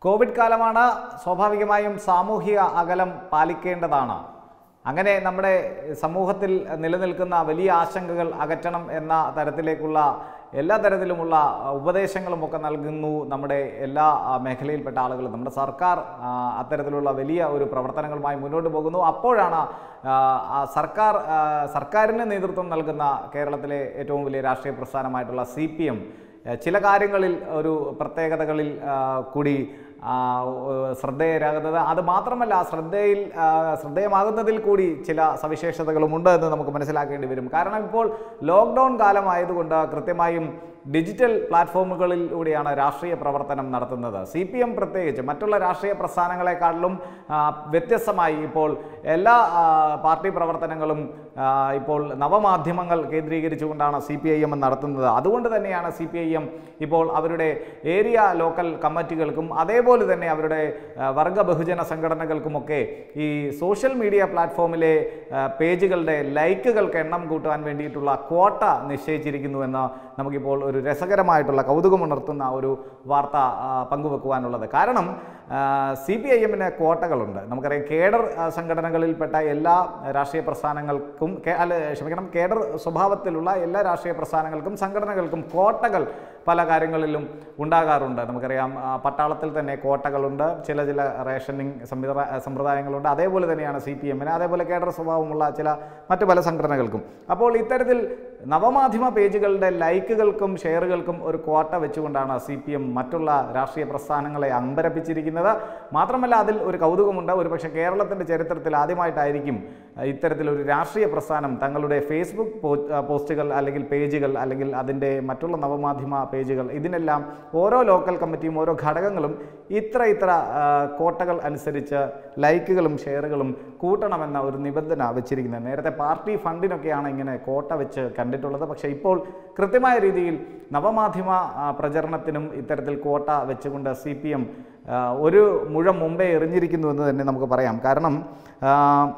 Covid കാലമാണ് സ്വാഭാവികമായും സാമൂഹിക അകലം പാലിക്കേണ്ടതാണ് അങ്ങനെ നമ്മുടെ സമൂഹത്തിൽ നിലനിൽക്കുന്ന വലിയ ആശങ്കകൾ അകറ്റണം എന്ന തരത്തിലേക്കുള്ള എല്ലാ തരത്തിലുമുള്ള ഉപദേശങ്ങളും ഒക്കെ നൽകുന്നു നമ്മുടെ എല്ലാ ആ, മേഖലയിൽപ്പെട്ട ആളുകളും നമ്മുടെ സർക്കാർ ആ, അത്തരത്തിലുള്ള വലിയ ഒരു പ്രവർത്തനങ്ങളുമായി മുന്നോട്ട് പോകുന്നു അപ്പോഴാണ് ആ, ആ സർക്കാർ ആ, സർക്കാരിന് നേതൃത്വം നൽകുന്ന കേരളത്തിലെ ഏറ്റവും വലിയ രാഷ്ട്രീയ പ്രസ്ഥാനമായിട്ടുള്ള സി പി എം ചില കാര്യങ്ങളിൽ ഒരു പ്രത്യേകതകളിൽ ആ, കൂടി ആ, ഏഹ് ശ്രദ്ധേയരാകുന്നത് അത് മാത്രമല്ല ശ്രദ്ധയിൽ ആ, ശ്രദ്ധേയമാകുന്നതിൽ കൂടി ചില സവിശേഷതകളുമുണ്ട് എന്ന് നമുക്ക് മനസ്സിലാക്കേണ്ടി വരും കാരണം ഇപ്പോൾ ലോക്ക്ഡൗൺ കാലമായതുകൊണ്ട് കൃത്യമായും ഡിജിറ്റൽ പ്ലാറ്റ്ഫോമുകളിലൂടെയാണ് രാഷ്ട്രീയ പ്രവർത്തനം നടത്തുന്നത് സി പി എം പ്രത്യേകിച്ച് മറ്റുള്ള രാഷ്ട്രീയ പ്രസ്ഥാനങ്ങളെക്കാളിലും ആ, വ്യത്യസ്തമായി ഇപ്പോൾ എല്ലാ ആ, പാർട്ടി പ്രവർത്തനങ്ങളും ആ, ഇപ്പോൾ നവമാധ്യമങ്ങൾ കേന്ദ്രീകരിച്ചുകൊണ്ടാണ് സി പി ഐ എം നടത്തുന്നത് അതുകൊണ്ട് തന്നെയാണ് സി പി ഐ എം ഇപ്പോൾ അവരുടെ ഏരിയ ലോക്കൽ കമ്മിറ്റികൾക്കും അതേപോലെ തന്നെ അവരുടെ ആ, വർഗ ബഹുജന സംഘടനകൾക്കുമൊക്കെ ഈ സോഷ്യൽ മീഡിയ പ്ലാറ്റ്ഫോമിലെ ആ, പേജുകളുടെ ലൈക്കുകൾക്ക് എണ്ണം കൂട്ടാൻ വേണ്ടിയിട്ടുള്ള ക്വാട്ട നിശ്ചയിച്ചിരിക്കുന്നുവെന്ന് നമുക്കിപ്പോൾ ഒരു രസകരമായിട്ടുള്ള കൗതുകമുണർത്തുന്ന ഒരു വാർത്ത ആ, പങ്കുവെക്കുവാനുള്ളത് കാരണം സി പി ഐ എമ്മിന് ക്വാട്ടകളുണ്ട് നമുക്കറിയാം കേഡർ ആ, സംഘടനകളിൽപ്പെട്ട എല്ലാ രാഷ്ട്രീയ പ്രസ്ഥാനങ്ങൾക്കും കേ- അല്ല ക്ഷമിക്കണം കേഡർ സ്വഭാവത്തിലുള്ള എല്ലാ രാഷ്ട്രീയ പ്രസ്ഥാനങ്ങൾക്കും സംഘടനകൾക്കും കോട്ടകൾ പല കാര്യങ്ങളിലും ഉണ്ടാകാറുണ്ട് നമുക്കറിയാം ആ, പട്ടാളത്തിൽ തന്നെ കോട്ടകളുണ്ട് ചില ചില റേഷനിങ് സംവിധാ സമ്പ്രദായങ്ങളുണ്ട് അതേപോലെ തന്നെയാണ് സി പി എമ്മിന് അതേപോലെ കേഡർ സ്വഭാവമുള്ള ചില മറ്റു പല സംഘടനകൾക്കും അപ്പോൾ ഇത്തരത്തിൽ നവമാധ്യമ പേജുകളുടെ ലൈക്കുകൾക്കും ഷെയറുകൾക്കും ഒരു കോട്ട വെച്ചുകൊണ്ടാണ് സി പി എം മറ്റുള്ള രാഷ്ട്രീയ പ്രസ്ഥാനങ്ങളെ അമ്പരപ്പിച്ചിരിക്കുന്നത് മാത്രമല്ല അതിൽ ഒരു കൗതുകമുണ്ട് ഒരുപക്ഷെ കേരളത്തിൻ്റെ ചരിത്രത്തിൽ ആദ്യമായിട്ടായിരിക്കും അഹ് ഇത്തരത്തിലൊരു രാഷ്ട്രീയ പ്രസ്ഥാനം തങ്ങളുടെ ഫേസ്ബുക്ക് പോ- അഹ് പോസ്റ്റുകൾ അല്ലെങ്കിൽ പേജുകൾ അല്ലെങ്കിൽ അതിൻ്റെ മറ്റുള്ള നവമാധ്യമ പേജുകൾ ഇതിനെല്ലാം ഓരോ ലോക്കൽ കമ്മിറ്റിയും ഓരോ ഘടകങ്ങളും ഇത്ര ഇത്ര ആ, കോട്ടകൾ അനുസരിച്ച് ലൈക്കുകളും ഷെയറുകളും കൂട്ടണമെന്ന ഒരു നിബന്ധന വെച്ചിരിക്കുന്നത് നേരത്തെ പാർട്ടി ഫണ്ടിനൊക്കെയാണ് ഇങ്ങനെ കോട്ട വെച്ച് കണ്ടിട്ടുള്ളത് പക്ഷേ ഇപ്പോൾ കൃത്യമായ രീതിയിൽ നവമാധ്യമ ആ, പ്രചരണത്തിനും ഇത്തരത്തിൽ കോട്ട വെച്ചുകൊണ്ട് സി പി എം ഒരു മുഴം മുമ്പേ എറിഞ്ഞിരിക്കുന്നു എന്ന് തന്നെ നമുക്ക് പറയാം കാരണം ആ,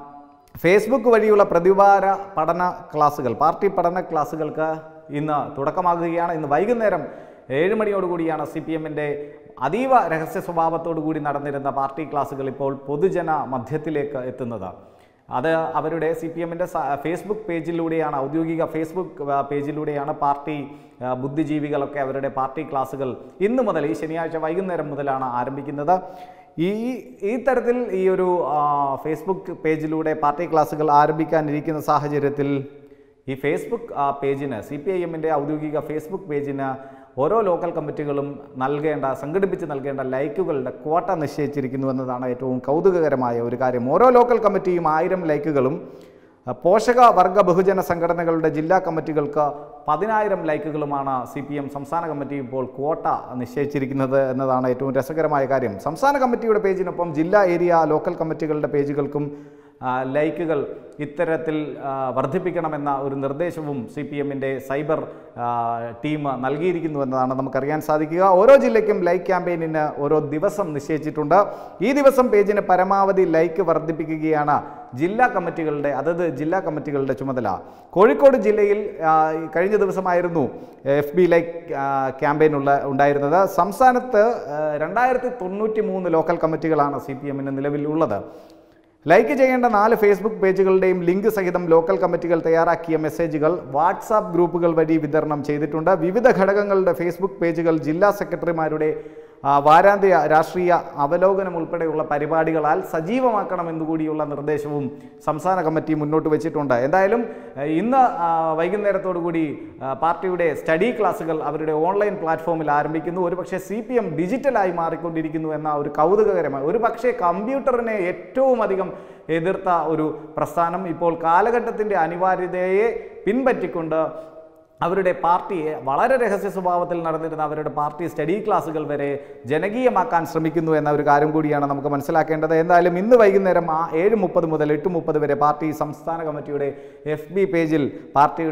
ഫേസ്ബുക്ക് വഴിയുള്ള പ്രതിവാര പഠന ക്ലാസ്സുകൾ പാർട്ടി പഠന ക്ലാസ്സുകൾക്ക് ഇന്ന് തുടക്കമാകുകയാണ് ഇന്ന് വൈകുന്നേരം ഏഴ് മണിയോടുകൂടിയാണ് സി പി എമ്മിൻ്റെ അതീവ രഹസ്യ സ്വഭാവത്തോടു കൂടി നടന്നിരുന്ന പാർട്ടി ക്ലാസ്സുകൾ ഇപ്പോൾ പൊതുജന മധ്യത്തിലേക്ക് എത്തുന്നത് അത് അവരുടെ സി പി എമ്മിൻ്റെ ഫേസ്ബുക്ക് പേജിലൂടെയാണ് ഔദ്യോഗിക ഫേസ്ബുക്ക് ആ, പേജിലൂടെയാണ് പാർട്ടി ആ, ബുദ്ധിജീവികളൊക്കെ അവരുടെ പാർട്ടി ക്ലാസ്സുകൾ ഇന്ന് മുതൽ ഈ ശനിയാഴ്ച വൈകുന്നേരം മുതലാണ് ആരംഭിക്കുന്നത് ഈ ഈ തരത്തിൽ ഈ ഒരു ആ, ഫേസ്ബുക്ക് പേജിലൂടെ പാർട്ടി ക്ലാസ്സുകൾ ആരംഭിക്കാനിരിക്കുന്ന സാഹചര്യത്തിൽ ഈ ഫേസ്ബുക്ക് ആ, പേജിന് സി പി ഐ എമ്മിൻ്റെ ഔദ്യോഗിക ഫേസ്ബുക്ക് പേജിന് ഓരോ ലോക്കൽ കമ്മിറ്റികളും നൽകേണ്ട സംഘടിപ്പിച്ച് നൽകേണ്ട ലൈക്കുകളുടെ ക്വാട്ട നിശ്ചയിച്ചിരിക്കുന്നു എന്നതാണ് ഏറ്റവും കൗതുകകരമായ ഒരു കാര്യം ഓരോ ലോക്കൽ കമ്മിറ്റിയും ആയിരം ലൈക്കുകളും ആ, പോഷക വർഗ ബഹുജന സംഘടനകളുടെ ജില്ലാ കമ്മിറ്റികൾക്ക് പതിനായിരം ലൈക്കുകളുമാണ് സി പി എം സംസ്ഥാന കമ്മിറ്റി ഇപ്പോൾ ക്വാട്ട നിശ്ചയിച്ചിരിക്കുന്നത് എന്നതാണ് ഏറ്റവും രസകരമായ കാര്യം സംസ്ഥാന കമ്മിറ്റിയുടെ പേജിനൊപ്പം ജില്ലാ ഏരിയ ലോക്കൽ കമ്മിറ്റികളുടെ പേജുകൾക്കും ആ, ലൈക്കുകൾ ഇത്തരത്തിൽ ആ, വർദ്ധിപ്പിക്കണമെന്ന ഒരു നിർദ്ദേശവും സി പി എമ്മിൻ്റെ സൈബർ ആ, ടീം നൽകിയിരിക്കുന്നു എന്നതാണ് നമുക്കറിയാൻ സാധിക്കുക ഓരോ ജില്ലയ്ക്കും ലൈക്ക് ക്യാമ്പയിനിന് ഓരോ ദിവസം നിശ്ചയിച്ചിട്ടുണ്ട് ഈ ദിവസം പേജിന് പരമാവധി ലൈക്ക് വർദ്ധിപ്പിക്കുകയാണ് ജില്ലാ കമ്മിറ്റികളുടെ അതത് ജില്ലാ കമ്മിറ്റികളുടെ ചുമതല കോഴിക്കോട് ജില്ലയിൽ ആ, ഈ കഴിഞ്ഞ ദിവസമായിരുന്നു എഫ് ബി ലൈക്ക് ക്യാമ്പയിൻ ഉള്ള ഉണ്ടായിരുന്നത് സംസ്ഥാനത്ത് രണ്ടായിരത്തി തൊണ്ണൂറ്റി മൂന്ന് ലോക്കൽ കമ്മിറ്റികളാണ് സി പി എമ്മിന് നിലവിലുള്ളത് ലൈക്ക് ചെയ്യേണ്ട നാല് ഫേസ്ബുക്ക് പേജുകളുടെയും ലിങ്ക് സഹിതം ലോക്കൽ കമ്മിറ്റികൾ തയ്യാറാക്കിയ മെസ്സേജുകൾ വാട്സാപ്പ് ഗ്രൂപ്പുകൾ വഴി വിതരണം ചെയ്തിട്ടുണ്ട് വിവിധ ഘടകങ്ങളുടെ ഫേസ്ബുക്ക് പേജുകൾ ജില്ലാ സെക്രട്ടറിമാരുടെ ആ, വാരാന്ത്യ രാഷ്ട്രീയ അവലോകനം ഉൾപ്പെടെയുള്ള പരിപാടികളാൽ സജീവമാക്കണമെന്നുകൂടിയുള്ള നിർദ്ദേശവും സംസ്ഥാന കമ്മിറ്റി മുന്നോട്ട് വെച്ചിട്ടുണ്ട് എന്തായാലും ആ, ഇന്ന് ആ, വൈകുന്നേരത്തോടു കൂടി ആ, പാർട്ടിയുടെ സ്റ്റഡി ക്ലാസ്സുകൾ അവരുടെ ഓൺലൈൻ പ്ലാറ്റ്ഫോമിൽ ആരംഭിക്കുന്നു ഒരുപക്ഷെ സി പി എം ഡിജിറ്റലായി മാറിക്കൊണ്ടിരിക്കുന്നു എന്ന ഒരു കൗതുകകരമായ ഒരു പക്ഷേ കമ്പ്യൂട്ടറിനെ ഏറ്റവും അധികം എതിർത്ത ഒരു പ്രസ്ഥാനം ഇപ്പോൾ കാലഘട്ടത്തിൻ്റെ അനിവാര്യതയെ പിൻപറ്റിക്കൊണ്ട് അവരുടെ പാർട്ടിയെ വളരെ രഹസ്യ സ്വഭാവത്തിൽ നടന്നിരുന്ന അവരുടെ പാർട്ടി സ്റ്റഡി ക്ലാസ്സുകൾ വരെ ജനകീയമാക്കാൻ ശ്രമിക്കുന്നു എന്ന ഒരു കാര്യം കൂടിയാണ് നമുക്ക് മനസ്സിലാക്കേണ്ടത് എന്തായാലും ഇന്ന് വൈകുന്നേരം ആ ഏഴ് മുപ്പത് മുതൽ എട്ട് മുപ്പത് വരെ പാർട്ടി സംസ്ഥാന കമ്മിറ്റിയുടെ എഫ് ബി പേജിൽ പാർട്ടിയുടെ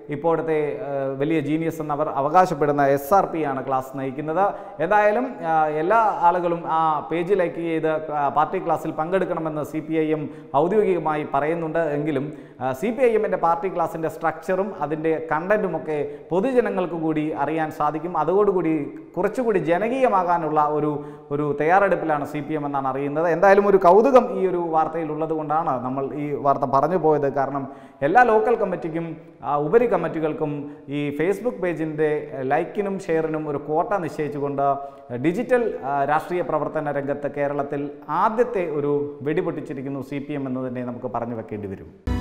ഇപ്പോഴത്തെ ആ, വലിയ ജീനിയസ് എന്ന് അവർ അവകാശപ്പെടുന്ന എസ് ആർ പി ആണ് ക്ലാസ് നയിക്കുന്നത് എന്തായാലും ആ, എല്ലാ ആളുകളും ആ പേജ് ലൈക്ക് ചെയ്ത് ആ, പാർട്ടി ക്ലാസ്സിൽ പങ്കെടുക്കണമെന്ന് സി പി ഐ എം ഔദ്യോഗികമായി പറയുന്നുണ്ട് എങ്കിലും സി പി ഐ എമ്മിൻ്റെ പാർട്ടി ക്ലാസ്സിൻ്റെ സ്ട്രക്ചറും അതിൻ്റെ കണ്ടൻറ്റുമൊക്കെ പൊതുജനങ്ങൾക്ക് കൂടി അറിയാൻ സാധിക്കും അതോടുകൂടി കുറച്ചുകൂടി ജനകീയമാകാനുള്ള ഒരു ഒരു തയ്യാറെടുപ്പിലാണ് സി പി എം എന്നാണ് അറിയുന്നത് എന്തായാലും ഒരു കൗതുകം ഈ ഒരു വാർത്തയിൽ ഉള്ളത് കൊണ്ടാണ് നമ്മൾ ഈ വാർത്ത പറഞ്ഞു പോയത് കാരണം എല്ലാ ലോക്കൽ കമ്മിറ്റിക്കും ആ, ഉപരി കമ്മിറ്റികൾക്കും ഈ ഫേസ്ബുക്ക് പേജിൻ്റെ ലൈക്കിനും ഷെയറിനും ഒരു കോട്ട നിശ്ചയിച്ചുകൊണ്ട് ഡിജിറ്റൽ ആ, രാഷ്ട്രീയ പ്രവർത്തന രംഗത്ത് കേരളത്തിൽ ആദ്യത്തെ ഒരു വെടിപൊട്ടിച്ചിരിക്കുന്നു സി പി എം എന്ന് തന്നെ നമുക്ക് പറഞ്ഞു വെക്കേണ്ടി വരും